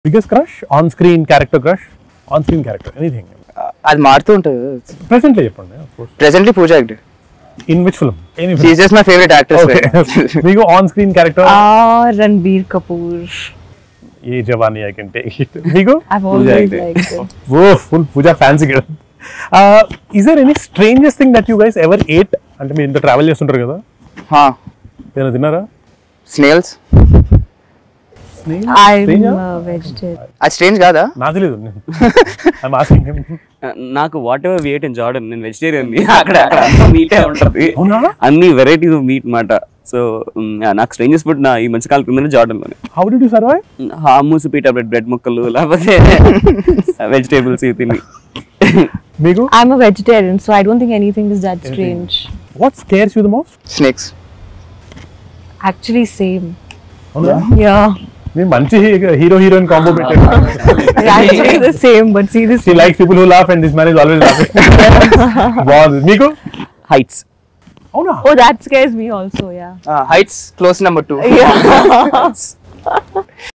Biggest crush on screen character crush on screen character anything అది మారుతూ ఉంటుంది presently చెప్పండి presently Pooja Hegde in which film any షీఈ్ just my favourite actress okay మీకు on screen character Ah, Ranbir Kapoor. Yeh Jawaani I can take it మీకు I've always Actor. liked him. ఓ full Pooja ఫ్యాన్సీ కదా is there any strangest thing that you guys ever ate అంటే మీరు ఇంత travel చేస్తుంటారు కదా ఏదైనా తిన్నారా snails I'm Strange, a vegetarian. అది స్ట్రేంజ్ కాదా నాకు తెలియదు ఐమ్ ఆస్కింగ్ హిమ్ నాకు whatever ate in Jordan నేను వెజిటేరియన్ అక్కడ మీటే ఉంటది అవునా అన్ని వెరైటీస్ ఆఫ్ మీట్ మాట సో నాకు స్ట్రేంజెస్ ఫుడ్ నా ఈ మధ్య కాలం కింద జార్డన్ లోనే how do you survive hummus pita bread bread ముక్కలు లేకపోతే వెజిటేబుల్స్ తిని మీకు I'm a vegetarian, so I don't think anything is that strange. What scares you the most snakes Actually, same. అవునా Yeah. మీరు మంచి హీరో హీరోయిన్ కాంబో పెట్టారు Actually, the same, but see this. She likes people who laugh and this man is always laughing. బాగుంది మీకు heights అవునా Oh, that scares me also, yeah. Heights close number two Yeah.